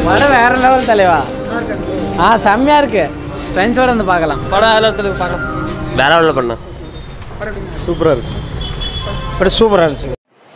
படம் வேற லெவல் தலைவா ஆ செம்மையா இருக்கு ஃப்ரெண்ட்ஸோட வந்து பார்க்கலாம் படம் அதில் இடத்துல பார்க்கலாம் வேற லெவலில் பண்ண சூப்பராக இருக்கு படம் சூப்பராக இருந்துச்சு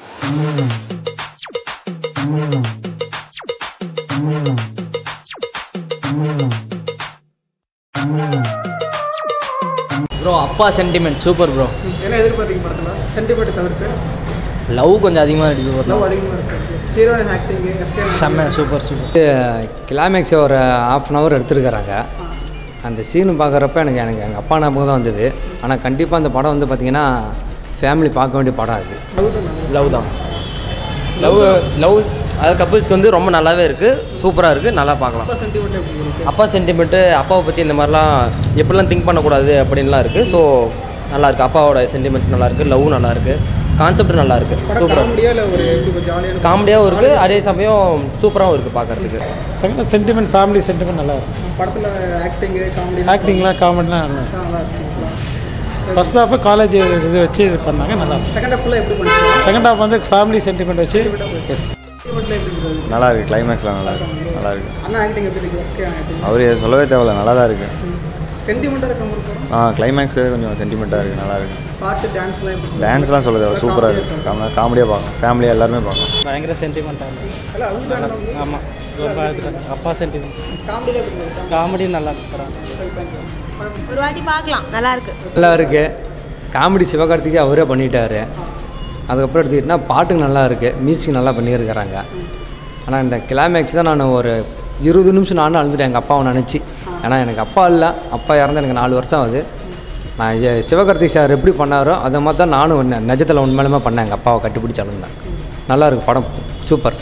ப்ரோ அப்பா சென்டிமெண்ட் சூப்பர் ப்ரோ என்ன எதிர்பார்த்தீங்க படத்தில் சென்டிமெண்ட் தவிர்த்து லவ் கொஞ்சம் அதிகமாக இருக்குது லவ் அதிகமாக இருக்கு ஹீரோயின் ஆக்டிங் எஸ்கே செம்ம சூப்பர் சூப்பர் கிளைமேக்ஸ் ஒரு ஆஃப் அன் ஹவர் எடுத்துருக்கிறாங்க அந்த சீனு பார்க்குறப்ப எனக்கு எனக்கு எங்கள் அப்பா ஞாபகம் தான் வந்தது ஆனால் கண்டிப்பாக அந்த படம் வந்து பார்த்திங்கன்னா ஃபேமிலி பார்க்க வேண்டிய படம் அது லவ் தான் லவ் லவ் அதாவது கப்புள்ஸ்க்கு வந்து ரொம்ப நல்லாவே இருக்குது சூப்பராக இருக்குது நல்லா பார்க்கலாம் சென்டிமெண்ட் எப்படி இருக்கு அப்பா சென்டிமெண்ட்டு அப்பாவை பற்றி இந்த மாதிரிலாம் எப்படிலாம் திங்க் பண்ணக்கூடாது அப்படின்லாம் இருக்குது ஸோ நல்லா இருக்குது அப்பாவோட சென்டிமெண்ட்ஸ் நல்லா இருக்குது லவ் நல்லா இருக்குது கான்செப்ட் நல்லா இருக்குது படம் சூப்பராக காமெடியா இல்லை ஒரு எப்படி கொஞ்சம் ஜாலியான காமெடியாகவும் இருக்குது அதே சமயம் சூப்பராகவும் இருக்குது பார்க்கறதுக்கு சென்டிமெண்ட் ஃபேமிலி சென்டிமெண்ட் நல்லா இருக்கு படத்தில் ஆக்டிங் காமெடி ஆக்டிங்லாம் காமெடிலாம் நல்லா நல்லா இருக்கு ஃபர்ஸ்ட் ஹாஃப் காலேஜ் இது வச்சு இது பண்ணாங்க நல்லா இருக்கு செகண்ட் ஹாஃப் எப்படி பண்ணிருக்காங்க செகண்ட் ஹாஃப் வந்து ஃபேமிலி சென்டிமெண்ட் வச்சு எஸ் சென்டிமெண்ட்ல எப்படி இருக்கு நல்லா இருக்கு கிளைமேக்ஸ்லாம் நல்லா இருக்கு நல்லா இருக்கு அண்ணா ஆக்டிங் எப்படி இருக்கு எஸ்கே ஆக்டிங் அவர் சொல்லவே தேவையில்ல நல்லா தான் இருக்கு சென்டிமெண்ட்டாக இருக்க மாதிரி படம் ஆ கிளைமேக்ஸ் கொஞ்சம் சென்டிமெண்ட்டாக இருக்கு நல்லா இருக்கு பாட்டு டான்ஸ்லாம் எப்படி டான்ஸ்லாம் சொல்ல தேவை சூப்பராக இருக்கு காமெடியாக பார்க்கலாம் ஃபேமிலியாக எல்லாருமே பார்க்கலாம் பயங்கர சென்டிமெண்ட்டாக இருக்கு இல்லை அதுதான் ஆமாம் ரொம்ப அப்பா சென்டிமெண்ட் காமெடியில் எப்படி இருக்கு காமெடி நல்லா இருக்கு படம் ஒரு வாட்டி பார்க்கலாம் நல்லா இருக்கு நல்லா இருக்குது காமெடி சிவகார்த்திகே அவரே பண்ணிட்டாரு அதுக்கப்புறம் எடுத்துக்கிட்டிங்கன்னா பாட்டுக்கு நல்லா இருக்குது மியூசிக் நல்லா பண்ணியிருக்கிறாங்க ஆனால் இந்த கிளைமேக்ஸ் தான் நான் ஒரு இருபது நிமிஷம் நானும் அழுந்துட்டேன் எங்கள் அப்பாவை நினச்சி ஏன்னா எனக்கு அப்பா இல்லை அப்பா இறந்து எனக்கு நாலு வருஷம் ஆகுது நான் இ- சிவகார்த்திக் சார் எப்படி பண்ணாரோ அதை மாதிரி தான் நானும் ஒன்று நிஜத்தில் உண்மையிலுமே பண்ணேன் எங்கள் அப்பாவை கட்டிப்பிடிச்சு அழுந்தேன் நல்லா இருக்கு படம் சூப்பர்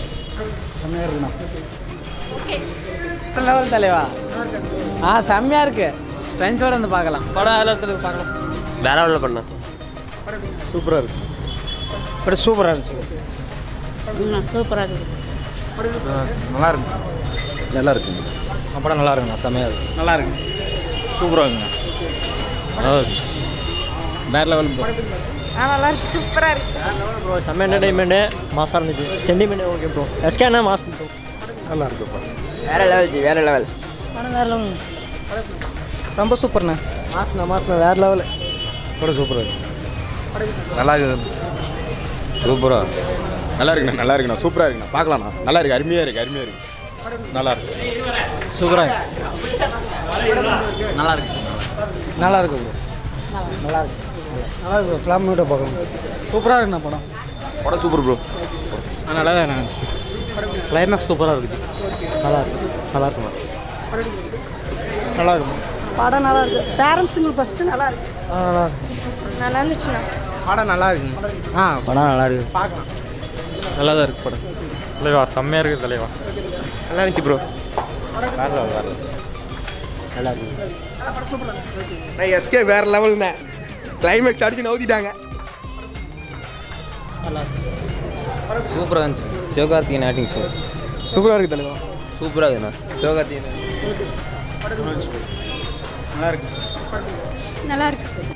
லெவல் தலைவா ஆ செம்மையா இருக்கு ஃப்ரெண்ட்ஸோட வந்து பார்க்கலாம் படம் அதில் இடத்துல பார்க்கலாம் வேற லெவலில் பண்ண சூப்பராக இருக்கு படம் சூப்பராக இருந்துச்சு சூப்பராக இருக்கு நல்லா இருக்கு நல்லா இருக்கு படம் நல்லா இருக்குண்ணா செம்மையாக இருக்கு நல்லா இருக்கு சூப்பராக இருக்குங்க வேறு லெவல் ஆ நல்லா இருக்கு சூப்பராக இருக்கு ப்ரோ செம்ம என்டர்டைன்மெண்ட்டு மாசாக இருந்துச்சு சென்டிமெண்ட் ஓகே ப்ரோ எஸ்கேனா மாசம் ப்ரோ நல்லா இருக்கு படம் வேற லெவல் ஜி வேற லெவல் படம் வேற லெவல் ரொம்ப சூப்பர்ண்ணே மாசம் மாசம் வேறு லெவலு படம் சூப்பராக இருக்கு நல்லா இருக்கு சூப்பராக நல்லா இருக்குண்ணா நல்லா இருக்குண்ணா சூப்பராக இருக்குண்ணா பார்க்கலாண்ணா நல்லா இருக்கு அருமையாக இருக்கு அருமையாக இருக்கு நல்லா இருக்கு சூப்பராக நல்லா இருக்கு நல்லா இருக்கு ப்ரோ நல்லா இருக்கு நல்லா இருக்கு ஃபிளாமோட பார்க்கலாம் சூப்பராக இருக்குண்ணா படம் படம் சூப்பர் ப்ரோ நல்லா தான் இருந்துச்சு கிளைமேக்ஸ் சூப்பராக இருக்குது நல்லா இருக்கு நல்லா இருக்குமா நல்லா இருக்கும் படம் நல்லா இருக்கு பேரண்ட்ஸுங்களுக்கு ஃபஸ்ட்டு நல்லா இருக்கு நல்லா இருக்கு நல்லா இருந்துச்சுண்ணா படம் நல்லா இருக்குங்க ஆ படம் நல்லா இருக்கு பார்க்கலாம் நல்லா தான் இருக்கு படம் தலைவா செம்மையாக இருக்குது தலைவா நல்லா இருந்துச்சு ப்ரோ எஸ்கே வேற லெவல்ண்ணே கிளைமேக்ஸ் அடிச்சு நவுத்திட்டாங்க சூப்பராக இருந்துச்சு சிவகார்த்திகேயன் ஆக்டிங் ஷோ சூப்பராக இருக்குது தலைவா சூப்பராக இருக்குண்ணா சிவகார்த்திகேயன் நல்லா இருக்கு